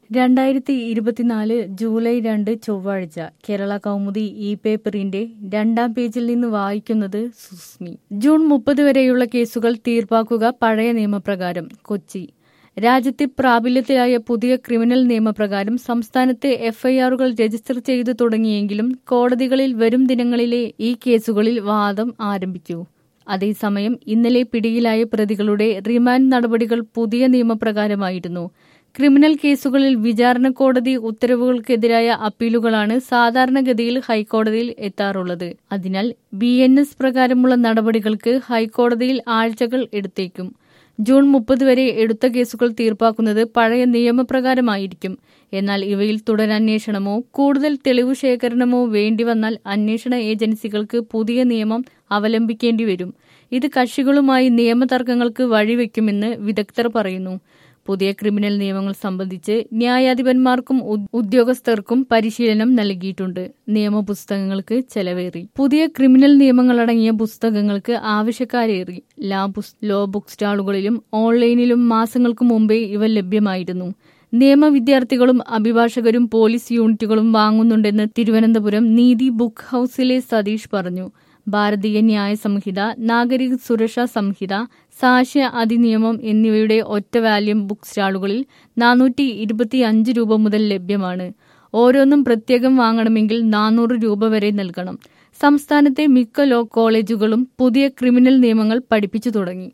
രണ്ടായിരത്തി ഇരുപത്തിനാല് ജൂലൈ രണ്ട് ചൊവ്വാഴ്ച കേരള കൗമുദി ഇ പേപ്പറിന്റെ രണ്ടാം പേജിൽ നിന്ന് വായിക്കുന്നത് സുസ്മി ജൂൺ മുപ്പത് വരെയുള്ള കേസുകൾ തീർപ്പാക്കുക പഴയ നിയമപ്രകാരം കൊച്ചി രാജ്യത്തെ പ്രാബല്യത്തിലായ പുതിയ ക്രിമിനൽ നിയമപ്രകാരം സംസ്ഥാനത്തെ എഫ്ഐആറുകൾ രജിസ്റ്റർ ചെയ്തു തുടങ്ങിയെങ്കിലും കോടതികളിൽ വരും ദിനങ്ങളിലെ ഈ കേസുകളിൽ വാദം ആരംഭിക്കൂ അതേസമയം ഇന്നലെ പിടിയിലായ പ്രതികളുടെ റിമാൻഡ് നടപടികൾ പുതിയ നിയമപ്രകാരമായിരുന്നു ക്രിമിനൽ കേസുകളിൽ വിചാരണ കോടതി ഉത്തരവുകൾക്കെതിരായ അപ്പീലുകളാണ് സാധാരണഗതിയിൽ ഹൈക്കോടതിയിൽ എത്താറുള്ളത് അതിനാൽ ബി എൻ എസ് പ്രകാരമുള്ള നടപടികൾക്ക് ഹൈക്കോടതിയിൽ ആഴ്ചകൾ എടുത്തേക്കും ജൂൺ മുപ്പത് വരെ എടുത്ത കേസുകൾ തീർപ്പാക്കുന്നത് പഴയ നിയമപ്രകാരമായിരിക്കും എന്നാൽ ഇവയിൽ തുടരന്വേഷണമോ കൂടുതൽ തെളിവ് ശേഖരണമോ വേണ്ടിവന്നാൽ അന്വേഷണ ഏജൻസികൾക്ക് പുതിയ നിയമം അവലംബിക്കേണ്ടി വരും ഇത് കക്ഷികളുമായി നിയമതർക്കങ്ങൾക്ക് വഴിവെക്കുമെന്ന് വിദഗ്ധർ പറയുന്നു പുതിയ ക്രിമിനൽ നിയമങ്ങൾ സംബന്ധിച്ച് ന്യായാധിപന്മാർക്കും ഉദ്യോഗസ്ഥർക്കും പരിശീലനം നൽകിയിട്ടുണ്ട് നിയമപുസ്തകങ്ങൾക്ക് ചെലവേറി പുതിയ ക്രിമിനൽ നിയമങ്ങളടങ്ങിയ പുസ്തകങ്ങൾക്ക് ആവശ്യക്കാരേറി ലാ ലോ ബുക്ക് സ്റ്റാളുകളിലും ഓൺലൈനിലും മാസങ്ങൾക്ക് മുമ്പേ ഇവ ലഭ്യമായിരുന്നു നിയമ വിദ്യാർത്ഥികളും അഭിഭാഷകരും പോലീസ് യൂണിറ്റുകളും വാങ്ങുന്നുണ്ടെന്ന് തിരുവനന്തപുരം നീതി ബുക്ക് ഹൌസിലെ സതീഷ് പറഞ്ഞു ഭാരതീയ ന്യായ സംഹിത നാഗരിക സുരക്ഷാ സംഹിത സാക്ഷ്യ അധിനിയമം എന്നിവയുടെ ഒറ്റ വാല്യം ബുക്ക് സ്റ്റാളുകളിൽ നാനൂറ്റി ഇരുപത്തി അഞ്ച് രൂപ മുതൽ ലഭ്യമാണ് ഓരോന്നും പ്രത്യേകം വാങ്ങണമെങ്കിൽ നാനൂറ് രൂപ വരെ നൽകണം സംസ്ഥാനത്തെ മിക്ക ലോ കോളേജുകളും പുതിയ ക്രിമിനൽ നിയമങ്ങൾ പഠിപ്പിച്ചു തുടങ്ങി